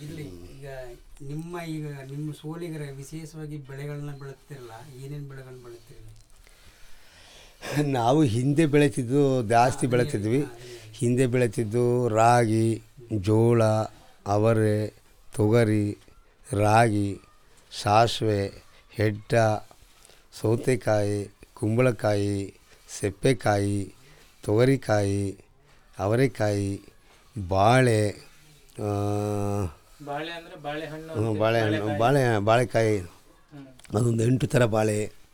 ಇಲ್ಲಿ ಈಗ ನಿಮ್ಮ ಈಗ ನಿಮ್ಮ ಸೋಲಿಗರ ವಿಶೇಷವಾಗಿ ಬೆಳೆಗಳನ್ನ ಬೆಳೆತಿರಲ್ಲ ಏನೇನು ಬೆಳೆಗಳನ್ನ ಬೆಳೆತಿರಲ್ಲ ನಾವು ಹಿಂದೆ ಬೆಳೀತಿದ್ದು ಜಾಸ್ತಿ ಬೆಳೀತಿದ್ವಿ ಹಿಂದೆ ಬೆಳೀತಿದ್ದು ರಾಗಿ ಜೋಳ ಅವರೆ ತೊಗರಿ ರಾಗಿ ಸಾಸಿವೆ ಹೆಡ್ಡ ಸೌತೆಕಾಯಿ ಕುಂಬಳಕಾಯಿ ಸೆಪ್ಪೆಕಾಯಿ ತೊಗರಿಕಾಯಿ ಅವರೆಕಾಯಿ ಬಾಳೆ ಆ, ಬಾಳೆ ಅಂದ್ರೆ ಬಾಳೆಹಣ್ಣು ಹ್ಮ್, ಬಾಳೆಹಣ್ಣು ಬಾಳೆ ಬಾಳೆಕಾಯಿ ಹ್ಮ್. ಅದೊಂದು ಎಂಟು ಥರ ಬಾಳೆ